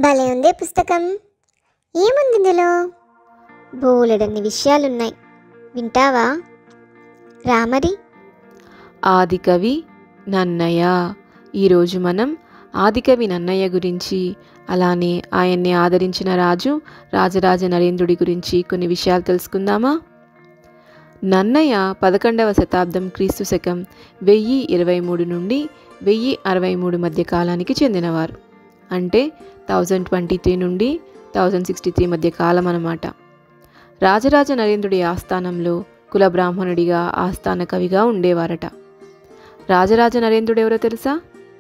భలే ఉంది పుస్తకం ఏముంది ఇందులో బోలెడన్ని విషయాలున్నాయి వింటావా రామరి ఆదికవి నన్నయ్య ఈరోజు మనం ఆదికవి నన్నయ్య గురించి అలానే ఆయన్ని ఆదరించిన రాజు రాజరాజ నరేంద్రుడి గురించి కొన్ని విషయాలు తెలుసుకుందామా నన్నయ్య పదకొండవ శతాబ్దం క్రీస్తు శకం వెయ్యి ఇరవై మూడు నుండి వెయ్యి అరవై మూడు మధ్య కాలానికి చెందినవారు అంటే థౌజండ్ ట్వంటీ త్రీ నుండి థౌజండ్ సిక్స్టీ త్రీ మధ్య కాలం అన్నమాట రాజరాజ నరేంద్రుడి ఆస్థానంలో కుల బ్రాహ్మణుడిగా ఆస్థాన కవిగా ఉండేవారట రాజరాజ నరేంద్రుడు ఎవరో తెలుసా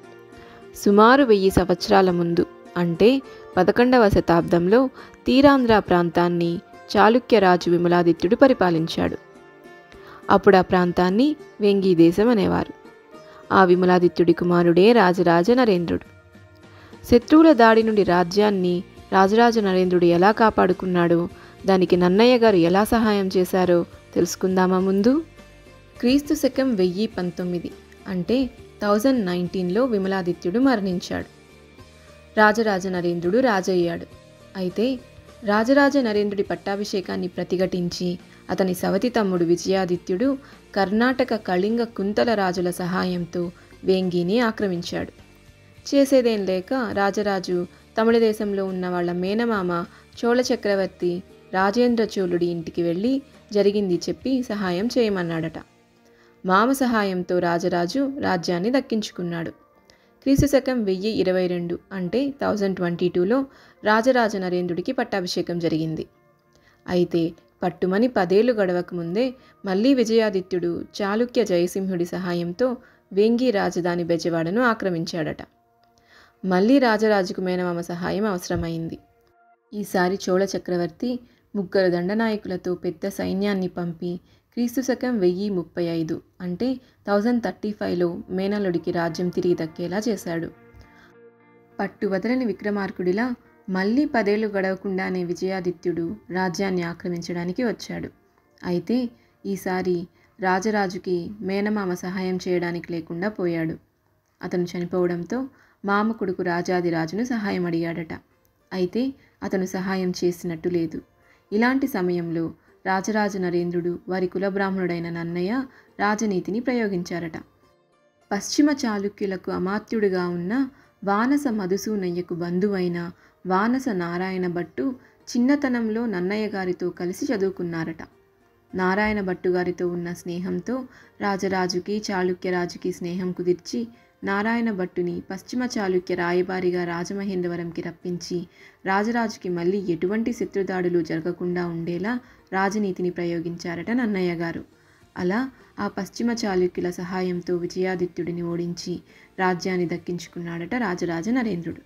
సుమారు వెయ్యి సంవత్సరాల ముందు అంటే పదకొండవ శతాబ్దంలో తీరాంధ్ర ప్రాంతాన్ని చాళుక్యరాజు విమలాదిత్యుడు పరిపాలించాడు అప్పుడు ఆ ప్రాంతాన్ని వెంగీ దేశం అనేవారు ఆ విమలాదిత్యుడి కుమారుడే రాజరాజ నరేంద్రుడు శత్రువుల దాడి నుండి రాజ్యాన్ని రాజరాజ నరేంద్రుడు ఎలా కాపాడుకున్నాడో దానికి నన్నయ్య గారు ఎలా సహాయం చేశారో తెలుసుకుందామా ముందు క్రీస్తు శకం వెయ్యి పంతొమ్మిది అంటే థౌజండ్ నైన్టీన్లో విమలాదిత్యుడు మరణించాడు రాజరాజ నరేంద్రుడు రాజయ్యాడు అయితే రాజరాజ నరేంద్రుడి పట్టాభిషేకాన్ని ప్రతిఘటించి అతని సవతి తమ్ముడు విజయాదిత్యుడు కర్ణాటక కళింగ కుంతల రాజుల సహాయంతో వేంగిని ఆక్రమించాడు చేసేదేం లేక రాజరాజు తమిళ దేశంలో ఉన్న వాళ్ళ మేనమామ చోళ చక్రవర్తి రాజేంద్ర చోళుడి ఇంటికి వెళ్ళి జరిగింది చెప్పి సహాయం చేయమన్నాడట మామ సహాయంతో రాజరాజు రాజ్యాన్ని దక్కించుకున్నాడు క్రీస్తు శకం వెయ్యి ఇరవై రెండు అంటే థౌజండ్ ట్వంటీ టూలో రాజరాజ నరేంద్రుడికి పట్టాభిషేకం జరిగింది అయితే పట్టుమని పదేళ్లు గడవక ముందే మళ్ళీ విజయాదిత్యుడు చాళుక్య జయసింహుడి సహాయంతో వేంగి రాజధాని బెజవాడను ఆక్రమించాడట మళ్ళీ రాజరాజుకు మేనమామ సహాయం అవసరమైంది ఈసారి చోళ చక్రవర్తి ముగ్గురు దండనాయకులతో పెద్ద సైన్యాన్ని పంపి క్రీస్తు శకం వెయ్యి ముప్పై ఐదు అంటే థౌజండ్ థర్టీ ఫైవ్లో మేనలుడికి రాజ్యం తిరిగి దక్కేలా చేశాడు పట్టు వదలని విక్రమార్కుడిలా మళ్ళీ పదేళ్లు గడవకుండానే విజయాదిత్యుడు రాజ్యాన్ని ఆక్రమించడానికి వచ్చాడు అయితే ఈసారి రాజరాజుకి మేనమామ సహాయం చేయడానికి లేకుండా పోయాడు అతను చనిపోవడంతో మామ కొడుకు రాజాదిరాజును సహాయం అడిగాడట అయితే అతను సహాయం చేసినట్టు లేదు ఇలాంటి సమయంలో రాజరాజ నరేంద్రుడు వారి కులబ్రాహ్మణుడైన నన్నయ్య రాజనీతిని ప్రయోగించారట పశ్చిమ చాళుక్యులకు అమాత్యుడిగా ఉన్న వానస మధుసూనయ్యకు బంధువైన వానస నారాయణ భట్టు చిన్నతనంలో నన్నయ్య గారితో కలిసి చదువుకున్నారట నారాయణ భట్టు గారితో ఉన్న స్నేహంతో రాజరాజుకి చాళుక్యరాజుకి స్నేహం కుదిర్చి నారాయణ భట్టుని పశ్చిమ చాళుక్య రాయబారిగా రాజమహేంద్రవరంకి రప్పించి రాజరాజుకి మళ్ళీ ఎటువంటి శత్రుదాడులు జరగకుండా ఉండేలా రాజనీతిని ప్రయోగించారట నన్నయ్య గారు అలా ఆ పశ్చిమ చాళుక్యుల సహాయంతో విజయాదిత్యుడిని ఓడించి రాజ్యాన్ని దక్కించుకున్నాడట రాజరాజ నరేంద్రుడు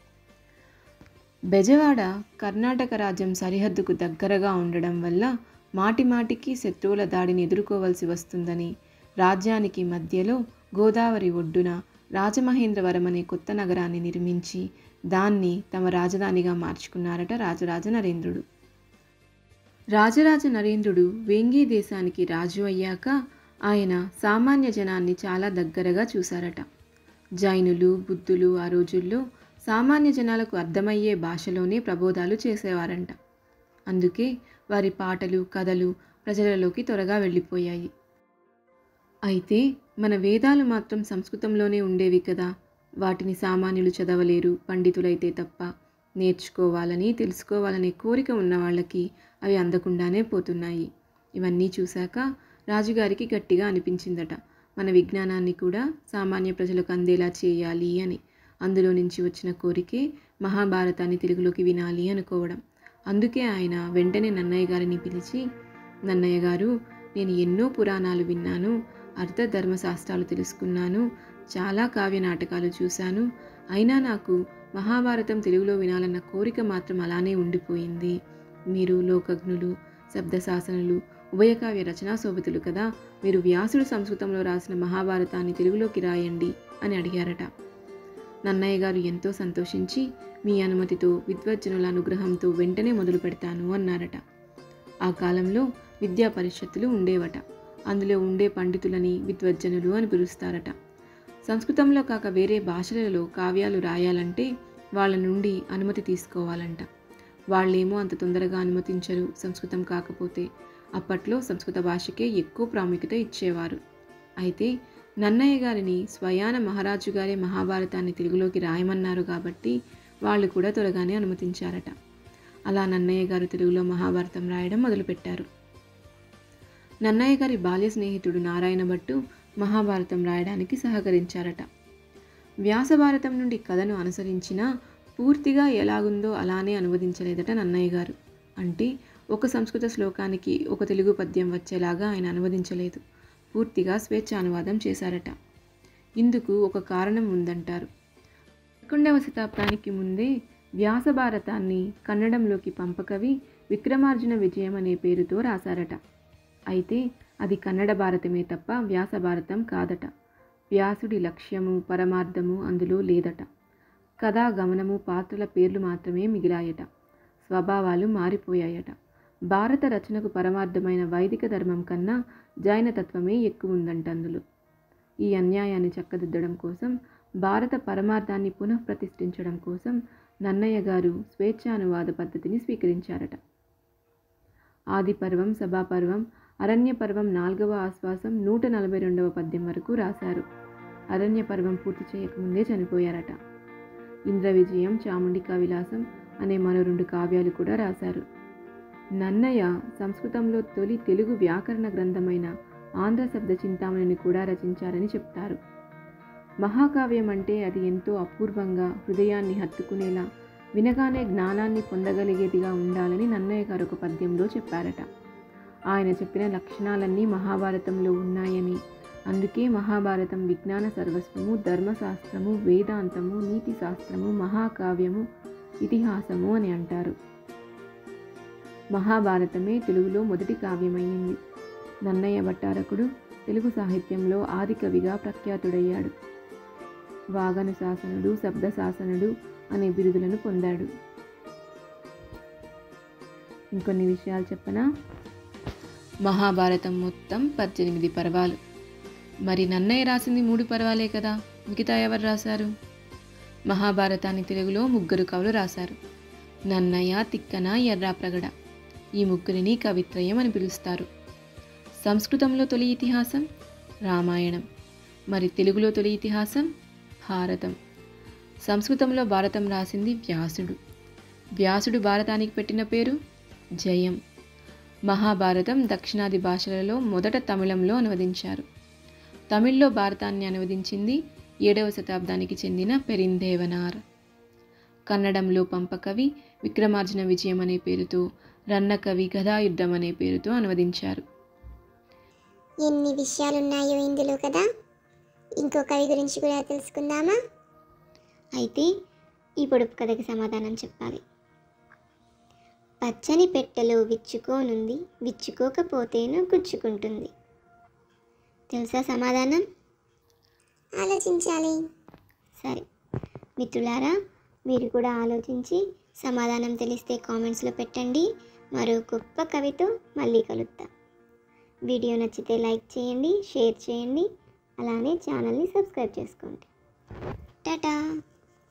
బెజవాడ కర్ణాటక రాజ్యం సరిహద్దుకు దగ్గరగా ఉండడం వల్ల మాటిమాటికి శత్రువుల దాడిని ఎదుర్కోవలసి వస్తుందని రాజ్యానికి మధ్యలో గోదావరి ఒడ్డున రాజమహేంద్రవరం అనే కొత్త నగరాన్ని నిర్మించి దాన్ని తమ రాజధానిగా మార్చుకున్నారట రాజరాజ నరేంద్రుడు రాజరాజ నరేంద్రుడు వేంగీ దేశానికి రాజు అయ్యాక ఆయన సామాన్య జనాన్ని చాలా దగ్గరగా చూశారట జైనులు బుద్ధులు ఆ రోజుల్లో సామాన్య జనాలకు అర్థమయ్యే భాషలోనే ప్రబోధాలు చేసేవారంట అందుకే వారి పాటలు కథలు ప్రజలలోకి త్వరగా వెళ్ళిపోయాయి అయితే మన వేదాలు మాత్రం సంస్కృతంలోనే ఉండేవి కదా వాటిని సామాన్యులు చదవలేరు పండితులైతే తప్ప నేర్చుకోవాలని తెలుసుకోవాలనే కోరిక ఉన్న వాళ్ళకి అవి అందకుండానే పోతున్నాయి ఇవన్నీ చూశాక రాజుగారికి గట్టిగా అనిపించిందట మన విజ్ఞానాన్ని కూడా సామాన్య ప్రజలకు అందేలా చేయాలి అని అందులో నుంచి వచ్చిన కోరికే మహాభారతాన్ని తెలుగులోకి వినాలి అనుకోవడం అందుకే ఆయన వెంటనే నన్నయ్య గారిని పిలిచి నన్నయ్య గారు నేను ఎన్నో పురాణాలు విన్నాను అర్థ ధర్మశాస్త్రాలు తెలుసుకున్నాను చాలా కావ్య నాటకాలు చూశాను అయినా నాకు మహాభారతం తెలుగులో వినాలన్న కోరిక మాత్రం అలానే ఉండిపోయింది మీరు లోకజ్ఞులు శబ్దశాసనులు ఉభయకావ్య రచనా శోభితులు కదా మీరు వ్యాసుడు సంస్కృతంలో రాసిన మహాభారతాన్ని తెలుగులోకి రాయండి అని అడిగారట నన్నయ్య గారు ఎంతో సంతోషించి మీ అనుమతితో విద్వజ్జనుల అనుగ్రహంతో వెంటనే మొదలు పెడతాను అన్నారట ఆ కాలంలో విద్యా పరిషత్తులు ఉండేవట అందులో ఉండే పండితులని విద్వజ్జనులు అని పిలుస్తారట సంస్కృతంలో కాక వేరే భాషలలో కావ్యాలు రాయాలంటే వాళ్ళ నుండి అనుమతి తీసుకోవాలంట వాళ్ళేమో అంత తొందరగా అనుమతించరు సంస్కృతం కాకపోతే అప్పట్లో సంస్కృత భాషకే ఎక్కువ ప్రాముఖ్యత ఇచ్చేవారు అయితే నన్నయ్య గారిని స్వయాన మహారాజు గారే మహాభారతాన్ని తెలుగులోకి రాయమన్నారు కాబట్టి వాళ్ళు కూడా త్వరగానే అనుమతించారట అలా నన్నయ్య గారు తెలుగులో మహాభారతం రాయడం మొదలుపెట్టారు నన్నయ్య గారి బాల్య స్నేహితుడు నారాయణ భట్టు మహాభారతం రాయడానికి సహకరించారట వ్యాసభారతం నుండి కథను అనుసరించినా పూర్తిగా ఎలాగుందో అలానే అనువదించలేదట నన్నయ్య గారు అంటే ఒక సంస్కృత శ్లోకానికి ఒక తెలుగు పద్యం వచ్చేలాగా ఆయన అనువదించలేదు పూర్తిగా స్వేచ్ఛ అనువాదం చేశారట ఇందుకు ఒక కారణం ఉందంటారు పదకొండవ శతాబ్దానికి ముందే వ్యాసభారతాన్ని కన్నడంలోకి పంపకవి విక్రమార్జున విజయం అనే పేరుతో రాశారట అయితే అది కన్నడ భారతమే తప్ప వ్యాస భారతం కాదట వ్యాసుడి లక్ష్యము పరమార్థము అందులో లేదట కథా గమనము పాత్రల పేర్లు మాత్రమే మిగిలాయట స్వభావాలు మారిపోయాయట భారత రచనకు పరమార్థమైన వైదిక ధర్మం కన్నా జైన తత్వమే ఎక్కువ ఉందంట అందులో ఈ అన్యాయాన్ని చక్కదిద్దడం కోసం భారత పరమార్థాన్ని పునఃప్రతిష్ఠించడం కోసం నన్నయ్య గారు స్వేచ్ఛానువాద పద్ధతిని స్వీకరించారట ఆది పర్వం సభాపర్వం అరణ్య పర్వం నాలుగవ ఆశ్వాసం నూట నలభై రెండవ పద్యం వరకు రాశారు అరణ్య పర్వం పూర్తి చేయకముందే చనిపోయారట ఇంద్ర విజయం చాముండికా విలాసం అనే మరో రెండు కావ్యాలు కూడా రాశారు నన్నయ్య సంస్కృతంలో తొలి తెలుగు వ్యాకరణ గ్రంథమైన ఆంధ్ర శబ్ద చింతామణిని కూడా రచించారని చెప్తారు మహాకావ్యం అంటే అది ఎంతో అపూర్వంగా హృదయాన్ని హత్తుకునేలా వినగానే జ్ఞానాన్ని పొందగలిగేదిగా ఉండాలని నన్నయ్య గారు ఒక పద్యంలో చెప్పారట ఆయన చెప్పిన లక్షణాలన్నీ మహాభారతంలో ఉన్నాయని అందుకే మహాభారతం విజ్ఞాన సర్వస్వము ధర్మశాస్త్రము వేదాంతము నీతి శాస్త్రము మహాకావ్యము ఇతిహాసము అని అంటారు మహాభారతమే తెలుగులో మొదటి కావ్యమైంది నన్నయ్య భట్టారకుడు తెలుగు సాహిత్యంలో ఆదికవిగా ప్రఖ్యాతుడయ్యాడు వాగను శాసనుడు శబ్ద శాసనుడు అనే బిరుదులను పొందాడు ఇంకొన్ని విషయాలు చెప్పనా మహాభారతం మొత్తం పద్దెనిమిది పర్వాలు మరి నన్నయ్య రాసింది మూడు పర్వాలే కదా మిగతా ఎవరు రాశారు మహాభారతాన్ని తెలుగులో ముగ్గురు కవులు రాశారు నన్నయ్య తిక్కన ఎర్రాప్రగడ ఈ ముగ్గురిని కవిత్రయం అని పిలుస్తారు సంస్కృతంలో తొలి ఇతిహాసం రామాయణం మరి తెలుగులో తొలి ఇతిహాసం భారతం సంస్కృతంలో భారతం రాసింది వ్యాసుడు వ్యాసుడు భారతానికి పెట్టిన పేరు జయం మహాభారతం దక్షిణాది భాషలలో మొదట తమిళంలో అనువదించారు తమిళ్లో భారతాన్ని అనువదించింది ఏడవ శతాబ్దానికి చెందిన పెరిందేవనార్ కన్నడంలో పంపకవి విక్రమార్జున విజయం అనే పేరుతో రన్నకవి గదాయుద్ధం అనే పేరుతో అనువదించారు ఎన్ని విషయాలున్నాయో ఇందులో కదా ఇంకో కవి గురించి కూడా తెలుసుకుందామా అయితే ఈ పొడుపు కథకి సమాధానం చెప్పాలి పచ్చని పెట్టెలో విచ్చుకోనుంది విచ్చుకోకపోతేను గుచ్చుకుంటుంది తెలుసా సమాధానం ఆలోచించాలి సరే మిత్రులారా మీరు కూడా ఆలోచించి సమాధానం తెలిస్తే కామెంట్స్లో పెట్టండి మరో గొప్ప కవితో మళ్ళీ కలుద్దాం వీడియో నచ్చితే లైక్ చేయండి షేర్ చేయండి అలానే ఛానల్ని సబ్స్క్రైబ్ చేసుకోండి టాటా